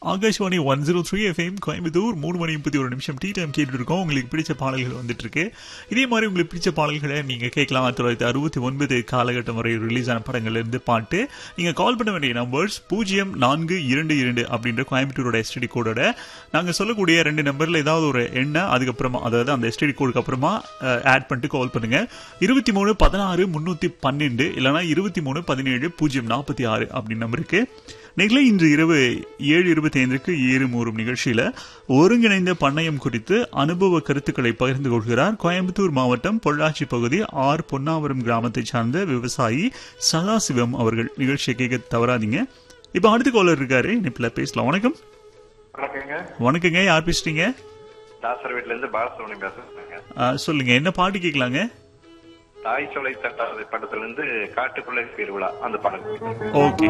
Akashvani one zero three FM Coimbatore மூணு மணி முப்பத்தி ஒரு நிமிஷம் டீ டைம் கேட்டுட்டு இருக்கோம் உங்களுக்கு பிடிச்ச பாடல்கள் வந்துட்டு இருக்கு இதே மாதிரி உங்களுக்கு பிடிச்ச பாடல்களை நீங்க கேட்கலாம் ஆயிரத்தி தொள்ளாயிரத்தி அறுபத்தி ஒன்பது காலகட்டம் வரை ரிலீஸ் ஆன படங்கள்ல இருந்து பாட்டு நீங்க கால் பண்ண வேண்டிய நம்பர்ஸ் பூஜ்ஜியம் நான்கு இரண்டு இரண்டு அப்படின்ற கோயம்புத்தூரோட எஸ்டிடி கோடோட நாங்க சொல்லக்கூடிய ரெண்டு நம்பர்ல ஏதாவது ஒரு எண்ணை அதுக்கப்புறமா அதாவது அந்த எஸ்டிடி கோடுக்கு அப்புறமா ஆட் பண்ணிட்டு கால் பண்ணுங்க இருபத்தி மூணு பதினாறு முன்னூத்தி பன்னெண்டு இல்லைனா இருபத்தி மூணு பதினேழு பூஜ்ஜியம் நாற்பத்தி ஆறு அப்படின்னு நம்பருக்கு நிகழ இன்று இரவு ஏழு இருபத்தி ஐந்துக்கு ஏறு மூறும் நிகழ்ச்சியில ஒருங்கிணைந்த பண்ணையம் குறித்து அனுபவ கருத்துக்களை பகிர்ந்து கொள்கிறார் கோயம்புத்தூர் மாவட்டம் பொள்ளாச்சி பகுதி ஆர் பொன்னாவரம் கிராமத்தை சார்ந்த விவசாயி சதாசிவம் அவர்கள் நிகழ்ச்சியை கேட்க தவறாதீங்க இப்ப அடுத்த காலர் இருக்காரு இனிப்புல பேசலாம் வணக்கம் வணக்கங்க வணக்கங்க யார் பேசுறீங்க தாசர் வீட்ல இருந்து பாலசுப்ரமணியம் பேசுறேங்க ஆ, சொல்லுங்க என்ன பாட்டு கேட்கலாங்க தாய் சொலை தட்டாத படத்துல இருந்து காட்டுக்குள்ளே திருவிழா அந்த படம் ஓகே